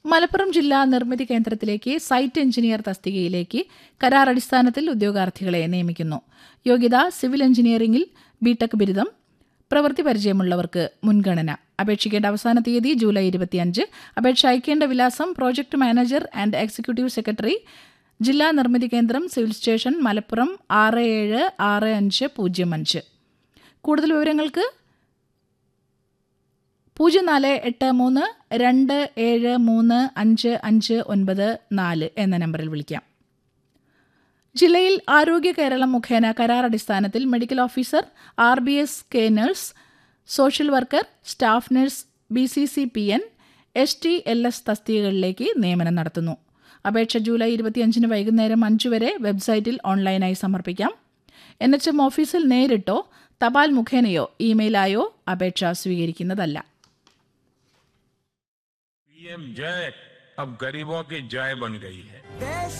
മലപ്പുറം ജില്ലാ നിർമ്മിതി കേന്ദ്രത്തിലേക്ക് സൈറ്റ് എഞ്ചിനീയർ തസ്തികയിലേക്ക് കരാർ അടിസ്ഥാനത്തിൽ ഉദ്യോഗാർത്ഥികളെ നിയമിക്കുന്നു യോഗ്യത സിവിൽ എഞ്ചിനീയറിംഗിൽ ബിടെക് ബിരുദം പ്രവൃത്തി പരിചയമുള്ളവർക്ക് മുൻഗണന അപേക്ഷിക്കേണ്ട അവസാന തീയതി ജൂലൈ ഇരുപത്തിയഞ്ച് അപേക്ഷ അയക്കേണ്ട വിലാസം project manager and executive secretary ജില്ലാ നിർമ്മിതി കേന്ദ്രം സിവിൽ സ്റ്റേഷൻ മലപ്പുറം ആറ് ഏഴ് ആറ് അഞ്ച് പൂജ്യം അഞ്ച് കൂടുതൽ വിവരങ്ങൾക്ക് പൂജ്യം നാല് എട്ട് മൂന്ന് രണ്ട് ഏഴ് മൂന്ന് അഞ്ച് അഞ്ച് ഒൻപത് നാല് എന്ന നമ്പറിൽ വിളിക്കാം ജില്ലയിൽ ആരോഗ്യ കേരളം മുഖേന കരാർ അടിസ്ഥാനത്തിൽ medical officer R B S K nurse social worker staff nurse B C C P N S T L S തസ്തികകളിലേക്ക് നിയമനം നടത്തുന്നു അപേക്ഷ ജൂലൈ ഇരുപത്തിയഞ്ചിന് വൈകുന്നേരം അഞ്ച് വരെ വെബ്സൈറ്റിൽ ഓൺലൈനായി സമർപ്പിക്കാം എൻ എച്ച് എം ഓഫീസിൽ നേരിട്ടോ തപാൽ മുഖേനയോ ഇമെയിലായോ അപേക്ഷ സ്വീകരിക്കുന്നതല്ല पीएम जय अब गरीबों की जय बन गई है